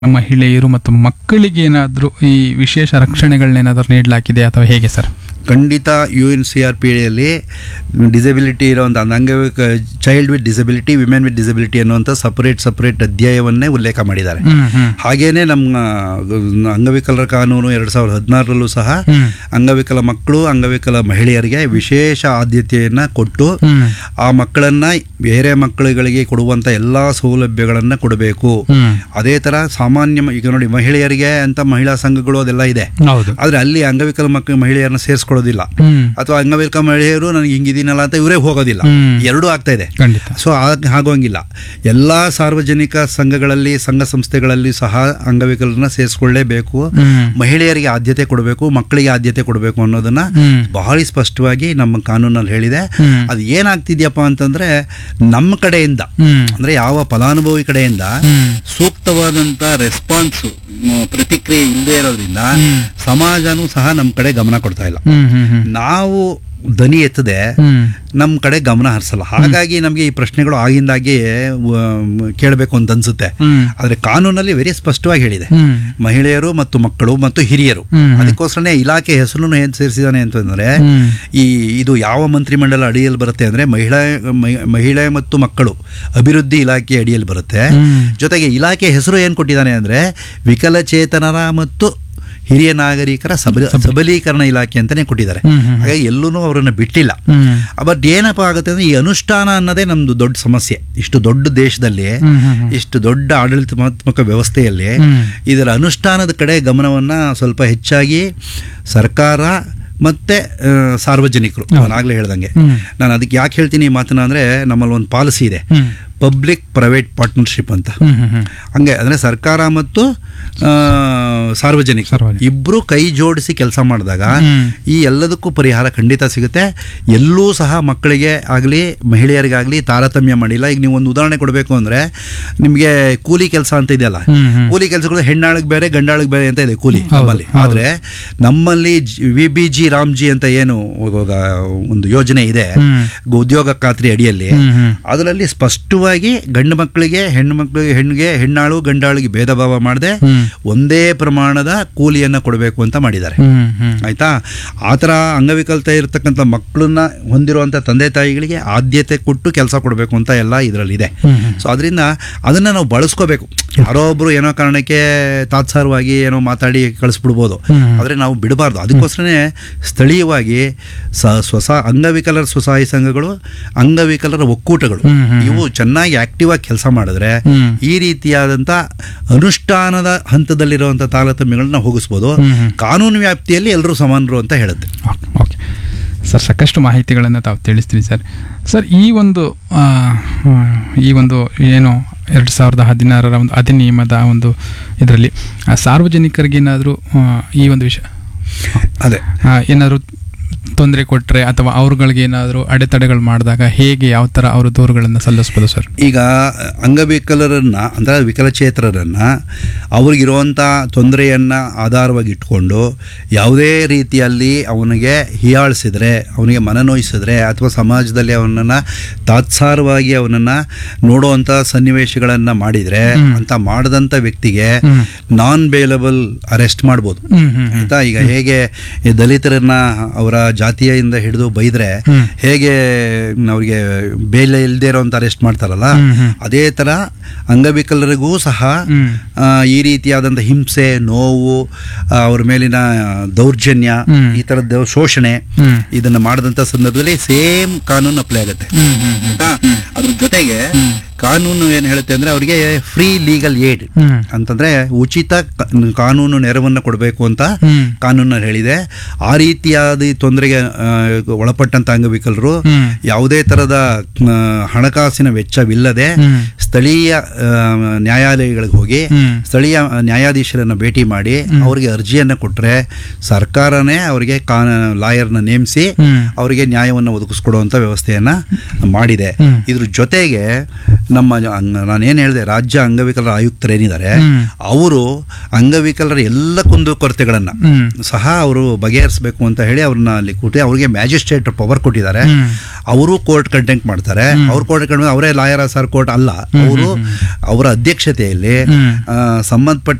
ಮಹಿಳೆಯರು ಮತ್ತು ಮಕ್ಕಳಿಗೆ ಏನಾದರೂ ಈ ವಿಶೇಷ ರಕ್ಷಣೆಗಳನ್ನೇನಾದರೂ ನೀಡಲಾಗಿದೆ ಅಥವಾ ಹೇಗೆ ಸರ್ ಖಂಡಿತ U N C R P ಡಿಯಲ್ಲಿ ಡಿಸಬಿಲಿಟಿ ಇರೋವಂಥ ಅಂಗವಿಕ child with disability women with disability ಅನ್ನುವಂಥ ಸಪರೇಟ್ ಸಪರೇಟ್ ಅಧ್ಯಾಯವನ್ನೇ ಉಲ್ಲೇಖ ಮಾಡಿದ್ದಾರೆ ಹ್ಮ್ ಹ್ಮ್ ಹಾಗೇನೆ ನಮ್ಮ ಅಂಗವಿಕಲರ ಕಾನೂನು ಎರಡು ಸಾವಿರದ ಹದಿನಾರರಲ್ಲೂ ಸಹ ಹ್ಮ್. ಅಂಗವಿಕಲ ಮಕ್ಕಳು ಅಂಗವಿಕಲ ಮಹಿಳೆಯರಿಗೆ ವಿಶೇಷ ಆದ್ಯತೆಯನ್ನು ಕೊಟ್ಟು ಹ್ಮ್ ಆ ಮಕ್ಕಳನ್ನ ಬೇರೆ ಮಕ್ಕಳುಗಳಿಗೆ ಕೊಡುವಂಥ ಎಲ್ಲ ಸೌಲಭ್ಯಗಳನ್ನು ಕೊಡಬೇಕು ಹ್ಮ್ ಅದೇ ಥರ ಸಾಮಾನ್ಯ ಮ- ಈಗ ನೋಡಿ ಮಹಿಳೆಯರಿಗೆ ಅಂತ ಮಹಿಳಾ ಸಂಘಗಳು ಅದೆಲ್ಲ ಇದೆ ಹೌದು ಆದರೆ ಅಲ್ಲಿ ಅಂಗವಿಕಲ ಮಕ್ಕಳು ಮಹಿಳೆಯರನ್ನ ಸೇರಿಸ್ಕೊಳ್ಳೋದಿಲ್ಲ ಹ್ಮ್ ಅಥವಾ ಅಂಗವಿಕಲ ಮಹಿಳೆಯರು ನನಗೆ ಹಿಂಗಿದ್ದೀನಲ್ಲ ಅಂತ ಇವರೇ ಹೋಗೋದಿಲ್ಲ ಹ್ಮ್. ಎರಡೂ ಆಗ್ತಾ ಇದೆ ಖಂಡಿತ ಸೊ ಆಗೋಂಗಿಲ್ಲ ಎಲ್ಲ ಸಾರ್ವಜನಿಕ ಸಂಘಗಳಲ್ಲಿ ಸಂಘ ಸಂಸ್ಥೆಗಳಲ್ಲಿ ಸಹ ಅಂಗವಿಕಲರನ್ನ ಸೇರಿಸ್ಕೊಳ್ಳೇಬೇಕು ಹ್ಮ್ ಮಹಿಳೆಯರಿಗೆ ಆದ್ಯತೆ ಕೊಡಬೇಕು ಮಕ್ಕಳಿಗೆ ಆದ್ಯತೆ ಕೊಡಬೇಕು ಅನ್ನೋದನ್ನ ಹ್ಮ್ ಬಹಳ ಸ್ಪಷ್ಟವಾಗಿ ನಮ್ಮ ಕಾನೂನಲ್ಲಿ ಹೇಳಿದೆ ಹ್ಮ್. ಅದು ಏನಾಗ್ತಿದ್ಯಪ್ಪ ಅಂತಂದ್ರೆ ನಮ್ಮ ಕಡೆಯಿಂದ ಹ್ಮ್ ಅಂದ್ರೆ ಯಾವ ಫಲಾನುಭವಿ ಕಡೆಯಿಂದ ಹ್ಮ್ ಸೂಕ್ತವಾದಂತ ರೆಸ್ಪಾನ್ಸ್ ಪ್ರತಿಕ್ರಿಯೆ ಇಲ್ಲದೆ ಇರೋದ್ರಿಂದ ಹ್ಮ್. ಸಮಾಜನೂ ಸಹ ನಮ್ಮ ಕಡೆ ಗಮನ ಕೊಡ್ತಾ ಇಲ್ಲ ಹ್ಮ್ ಹ್ಮ್ ಹ್ಮ್ ನಾವು ದನಿ ಎತ್ತದೆ ಹ್ಮ್ ನಮ್ಮ ಕಡೆ ಗಮನ ಹರಿಸಲ್ಲ ಹಾಗಾಗಿ ನಮಗೆ ಈ ಪ್ರಶ್ನೆಗಳು ಆಗಿಂದಾಗೆ ಕೇಳಬೇಕು ಅಂತ ಅನ್ಸುತ್ತೆ ಹ್ಮ್ ಆದರೆ ಕಾನೂನಲ್ಲಿ ವೆರಿ ಸ್ಪಷ್ಟವಾಗಿ ಹೇಳಿದೆ ಹ್ಮ್ ಮಹಿಳೆಯರು ಮತ್ತು ಮಕ್ಕಳು ಮತ್ತು ಹಿರಿಯರು ಹ್ಮ್. ಅದಕ್ಕೋಸ್ಕರನೇ ಇಲಾಖೆ ಹೆಸರನ್ನು ಏನ್ ಸೇರಿಸಿದಾನೆ ಅಂತಂದ್ರೆ ಹ್ಮ್. ಈ ಇದು ಯಾವ ಮಂತ್ರಿಮಂಡಲ ಅಡಿಯಲ್ಲಿ ಬರುತ್ತೆ ಅಂದ್ರೆ ಮಹಿಳಾ ಮಹಿ- ಮಹಿಳೆ ಮತ್ತು ಮಕ್ಕಳು ಅಭಿವೃದ್ಧಿ ಇಲಾಖೆ ಅಡಿಯಲ್ಲಿ ಬರುತ್ತೆ ಹ್ಮ್. ಜೊತೆಗೆ ಇಲಾಖೆ ಹೆಸರು ಏನು ಕೊಟ್ಟಿದ್ದಾನೆ ಅಂದ್ರೆ ವಿಕಲಚೇತನರ ಮತ್ತು ಹಿರಿಯ ನಾಗರಿಕರ ಸಬಲ ಸಬಲೀಕರಣ ಇಲಾಖೆ ಅಂತಾನೆ ಕೊಟ್ಟಿದ್ದಾರೆ ಹ್ಮ್, ಹ್ಮ್. ಹಾಗಾಗಿ ಎಲ್ಲೂ ಅವರನ್ನ ಬಿಟ್ಟಿಲ್ಲ ಹ್ಮ್ ಬಟ್ ಏನಪ್ಪ ಆಗುತ್ತೆ ಅಂದ್ರೆ ಈ ಅನುಷ್ಠಾನ ಅನ್ನೋದೇ ನಮ್ದು ದೊಡ್ಡ ಸಮಸ್ಯೆ ಇಷ್ಟು ದೊಡ್ಡ ದೇಶದಲ್ಲಿ ಹ್ಮ್, ಹ್ಮ್, ಹ್ಮ್. ಇಷ್ಟು ದೊಡ್ಡ ಆಡಳಿತಾತ್ಮಕ ವ್ಯವಸ್ಥೆಯಲ್ಲಿ ಹ್ಮ್. ಇದರ ಅನುಷ್ಠಾನದ ಕಡೆ ಗಮನವನ್ನು ಸ್ವಲ್ಪ ಹೆಚ್ಚಾಗಿ ಸರ್ಕಾರ ಮತ್ತೆ ಆ, ಸಾರ್ವಜನಿಕರು ನಾನು ಆಗಲೇ ಹೇಳ್ದಂಗೆ ಹ್ಮ್. ನಾನು ಅದಕ್ಕೆ ಯಾಕೆ ಹೇಳ್ತೀನಿ ಈ ಮಾತನ್ನ ಅಂದರೆ ನಮ್ಮಲ್ಲಿ ಒಂದು ಪಾಲಿಸಿ ಇದೆ ಹ್ಮ್ ಪಬ್ಲಿಕ್ ಪ್ರೈವೇಟ್ ಪಾರ್ಟ್ನರ್ಶಿಪ್ ಅಂತ ಹ್ಮ್ ಹ್ಮ್ ಹ್ಮ್ ಹಂಗೆ ಅಂದರೆ ಸರ್ಕಾರ ಮತ್ತು ಆ, ಸಾರ್ವಜನಿಕ ಸಾರ್ವಜನಿಕ. ಇಬ್ಬರು ಕೈ ಜೋಡಿಸಿ ಕೆಲಸ ಮಾಡಿದಾಗ ಹ್ಮ್. ಈ ಎಲ್ಲದಕ್ಕೂ ಪರಿಹಾರ ಖಂಡಿತ ಸಿಗುತ್ತೆ ಎಲ್ಲೂ ಸಹ ಮಕ್ಕಳಿಗೆ ಆಗಲಿ ಮಹಿಳೆಯರಿಗಾಗಲಿ ತಾರತಮ್ಯ ಮಾಡಿಲ್ಲ ಈಗ ನೀವು ಒಂದು ಉದಾಹರಣೆ ಕೊಡಬೇಕು ಅಂದರೆ ನಿಮಗೆ ಕೂಲಿ ಕೆಲಸ ಅಂತ ಇದೆಯಲ್ಲ ಹ್ಮ್, ಹ್ಮ್. ಕೂಲಿ ಕೆಲಸಗಳು ಹೆಣ್ಣಾಳಿಗೆ ಬೇರೆ ಗಂಡಾಳಿಗೆ ಬೇರೆ ಅಂತ ಇದೆ ಕೂಲಿ ಹೌದು, ನಮ್ಮಲ್ಲಿ ಹೌದು. ಆದರೆ ನಮ್ಮಲ್ಲಿ ವಿ ಬಿ ಜಿ ರಾಮ್ಜಿ ಅಂತ ಏನು ಇವಾಗ ಒಂದು ಯೋಜನೆ ಇದೆ ಹ್ಮ್. ಉದ್ಯೋಗ ಖಾತ್ರಿ ಅಡಿಯಲ್ಲಿ ಹ್ಮ್ ಹ್ಮ್ ಅದರಲ್ಲಿ ಸ್ಪಷ್ಟವಾಗಿ ಗಂಡು ಮಕ್ಕಳಿಗೆ ಹೆಣ್ಣು ಮಕ್ಕಳಿಗೆ ಹೆಣ್ಣಿಗೆ ಹೆಣ್ಣಾಳು ಗಂಡಾಳಿಗೆ ಭೇದ ಭಾವ ಮಾಡದೆ ಹ್ಮ್. ಒಂದೇ ಪ್ರಮಾಣದ ಕೂಲಿಯನ್ನು ಕೊಡಬೇಕು ಅಂತ ಮಾಡಿದ್ದಾರೆ ಹ್ಮ್ ಹ್ಮ್ ಆಯ್ತಾ ಆ ಥರ ಅಂಗವಿಕಲತೆ ಇರತಕ್ಕಂಥ ಮಕ್ಕಳನ್ನ ಹೊಂದಿರುವಂಥ ತಂದೆ ತಾಯಿಗಳಿಗೆ ಆದ್ಯತೆ ಕೊಟ್ಟು ಕೆಲಸ ಕೊಡಬೇಕು ಅಂತ ಎಲ್ಲ ಇದರಲ್ಲಿದೆ ಹ್ಮ್ ಹ್ಮ್ ಸೊ ಅದರಿಂದ ಅದನ್ನು ನಾವು ಬಳಸ್ಕೋಬೇಕು ಯಾರೋ ಒಬ್ಬರು ಏನೋ ಕಾರಣಕ್ಕೆ ತಾತ್ಸಾರವಾಗಿ ಏನೋ ಮಾತಾಡಿ ಕಳಿಸ್ಬಿಡ್ಬೋದು ಹ್ಮ್. ಆದರೆ ನಾವು ಬಿಡಬಾರ್ದು ಅದಕ್ಕೋಸ್ಕರನೇ ಸ್ಥಳೀಯವಾಗಿ ಸ ಸ್ವಸ ಅಂಗವಿಕಲರ ಸ್ವಸಹಾಯ ಸಂಘಗಳು ಅಂಗವಿಕಲರ ಒಕ್ಕೂಟಗಳು ಹ್ಮ್, ಹ್ಮ್, ಇವು ಚೆನ್ನಾಗಿ ಆಕ್ಟಿವ್ ಆಗಿ ಕೆಲಸ ಮಾಡಿದ್ರೆ ಹ್ಮ್. ಈ ರೀತಿಯಾದಂಥ ಅನುಷ್ಠಾನದ ಹಂತದಲ್ಲಿರುವಂಥ ತಾರತಮ್ಯಗಳನ್ನ ಹೋಗಿಸ್ಬೋದು ಹ್ಮ್, ಹ್ಮ್. ಕಾನೂನು ವ್ಯಾಪ್ತಿಯಲ್ಲಿ ಎಲ್ಲರೂ ಸಮಾನರು ಅಂತ ಹೇಳುತ್ತೆ ಓಕೆ ಓಕೆ ಸರ್ ಸಾಕಷ್ಟು ಮಾಹಿತಿಗಳನ್ನು ತಾವು ತಿಳಿಸ್ತೀವಿ ಸರ್ ಸರ್ ಈ ಒಂದು ಆ, ಆ, ಈ ಒಂದು ಏನು ಎರಡು ಸಾವಿರದ ಹದಿನಾರರ ಒಂದು ಅಧಿನಿಯಮದ ಒಂದು ಇದರಲ್ಲಿ ಸಾರ್ವಜನಿಕರಿಗೆ ಏನಾದರೂ ಈ ಒಂದು ವಿಷಯ ಅದೇ ಏನಾದರೂ ತೊಂದರೆ ಕೊಟ್ಟರೆ ಅಥವಾ ಅವ್ರುಗಳಿಗೆ ಏನಾದರೂ ಅಡೆತಡೆಗಳು ಮಾಡಿದಾಗ ಹೇಗೆ ಯಾವ ಥರ ಅವರು ದೂರುಗಳನ್ನು ಸಲ್ಲಿಸ್ಬೋದು ಸರ್ ಈಗ ಅಂಗವಿಕಲರನ್ನ ಅಂದರೆ ವಿಕಲಚೇತರರನ್ನ ಅವ್ರಿಗಿರುವಂಥ ತೊಂದರೆಯನ್ನು ಆಧಾರವಾಗಿ ಇಟ್ಕೊಂಡು ಯಾವುದೇ ರೀತಿಯಲ್ಲಿ ಅವನಿಗೆ ಹೀಯಾಳಿಸಿದ್ರೆ ಅವನಿಗೆ ಮನನೋಯಿಸಿದ್ರೆ ಅಥವಾ ಸಮಾಜದಲ್ಲಿ ಅವನನ್ನು ತಾತ್ಸಾರವಾಗಿ ಅವನನ್ನು ನೋಡುವಂಥ ಸನ್ನಿವೇಶಗಳನ್ನು ಮಾಡಿದರೆ ಹ್ಮ್. ಅಂತ ಮಾಡಿದಂಥ ವ್ಯಕ್ತಿಗೆ ಹ್ಮ್. ನಾನ್ ಬೇಲಬಲ್ ಅರೆಸ್ಟ್ ಮಾಡ್ಬೋದು ಹ್ಮ್ ಹ್ಮ್ ಹ್ಮ್ ಆಯ್ತಾ ಈಗ ಹೇಗೆ ಈ ದಲಿತರನ್ನ ಅವರ ಜಾತಿಯಿಂದ ಹಿಡಿದು ಬೈದ್ರೆ ಹ್ಮ್. ಹೇಗೆ ಅವ್ರಿಗೆ ಬೇಲೆ ಇಲ್ಲದೆ ಇರೋಂಥ ಅರೆಸ್ಟ್ ಮಾಡ್ತಾರಲ್ಲ ಹ್ಮ್, ಹ್ಮ್. ಅದೇ ಥರ ಅಂಗವಿಕಲರಿಗೂ ಸಹ ಹ್ಮ್. ಆ, ಈ ರೀತಿಯಾದಂಥ ಹಿಂಸೆ ನೋವು ಆ, ಅವ್ರ ಮೇಲಿನ ದೌರ್ಜನ್ಯ ಹ್ಮ್. ಈ ಥರದ್ದು ಶೋಷಣೆ ಹ್ಮ್. ಇದನ್ನ ಮಾಡಿದಂಥ ಸಂದರ್ಭದಲ್ಲಿ ಸೇಮ್ ಕಾನೂನು ಅಪ್ಲೈ ಆಗುತ್ತೆ ಹ್ಮ್ ಹ್ಮ್ ಹ್ಮ್ ಆಯ್ತಾ? ಅದ್ರ ಜೊತೆಗೆ ಕಾನೂನು ಏನು ಹೇಳುತ್ತೆ ಅಂದ್ರೆ ಅವರಿಗೆ ಫ್ರೀ ಲೀಗಲ್ ಏಡ್ ಹ್ಮ್. ಅಂತಂದ್ರೆ ಉಚಿತ ಕ- ಕಾನೂನು ನೆರವನ್ನು ಕೊಡಬೇಕು ಅಂತ ಹ್ಮ್. ಕಾನೂನಲ್ಲಿ ಹೇಳಿದೆ ಆ ರೀತಿಯಾದ ಈ ತೊಂದರೆಗೆ ಆ, ಒಳಪಟ್ಟಂತ ಅಂಗವಿಕಲರು ಹ್ಮ್. ಯಾವುದೇ ತರದ ಆ, ಹಣಕಾಸಿನ ವೆಚ್ಚವಿಲ್ಲದೆ ಹ್ಮ್. ಸ್ಥಳೀಯ ಆ, ನ್ಯಾಯಾಲಯಗಳಿಗೆ ಹೋಗಿ ಹ್ಮ್. ಸ್ಥಳೀಯ ನ್ಯಾಯಾಧೀಶರನ್ನ ಭೇಟಿ ಮಾಡಿ ಅವರಿಗೆ ಅರ್ಜಿಯನ್ನು ಕೊಟ್ಟರೆ ಸರ್ಕಾರನೇ ಅವರಿಗೆ ಕಾನ ಲಾಯರ್ನ ನೇಮಿಸಿ ಹ್ಮ್. ಅವರಿಗೆ ನ್ಯಾಯವನ್ನು ಒದಗಿಸ್ಕೊಡುವಂಥ ವ್ಯವಸ್ಥೆಯನ್ನ ಮಾಡಿದೆ ಹ್ಮ್. ಇದ್ರ ಜೊತೆಗೆ ನಮ್ಮ ನಾನೇನು ಹೇಳಿದೆ ರಾಜ್ಯ ಅಂಗವಿಕಲರ ಆಯುಕ್ತರೇನಿದ್ದಾರೆ ಹ್ಮ್. ಅವರು ಅಂಗವಿಕಲರ ಎಲ್ಲ ಕುಂದು ಕೊರತೆಗಳನ್ನು ಹ್ಮ್ ಸಹ ಅವರು ಬಗೆಹರಿಸಬೇಕು ಅಂತ ಹೇಳಿ ಅವ್ರನ್ನ ಅಲ್ಲಿ ಕೂಟಿ ಅವ್ರಿಗೆ ಮ್ಯಾಜಿಸ್ಟ್ರೇಟ್ ಪವರ್ ಕೊಟ್ಟಿದ್ದಾರೆ ಹ್ಮ್. ಅವರು ಕೋರ್ಟ್ ಕಂಟೆಂಟ್ ಮಾಡ್ತಾರೆ ಅವ್ರ ಕೋರ್ಟ್ ಕಂಟೆಂಟ್ ಅವರೇ ಲಾಯರ್ ಸರ್ ಕೋರ್ಟ್ ಅಲ್ಲ ಅವರು ಅವರ ಅಧ್ಯಕ್ಷತೆಯಲ್ಲಿ ಹ್ಮ್. ಆ, ಸಂಬಂಧಪಟ್ಟ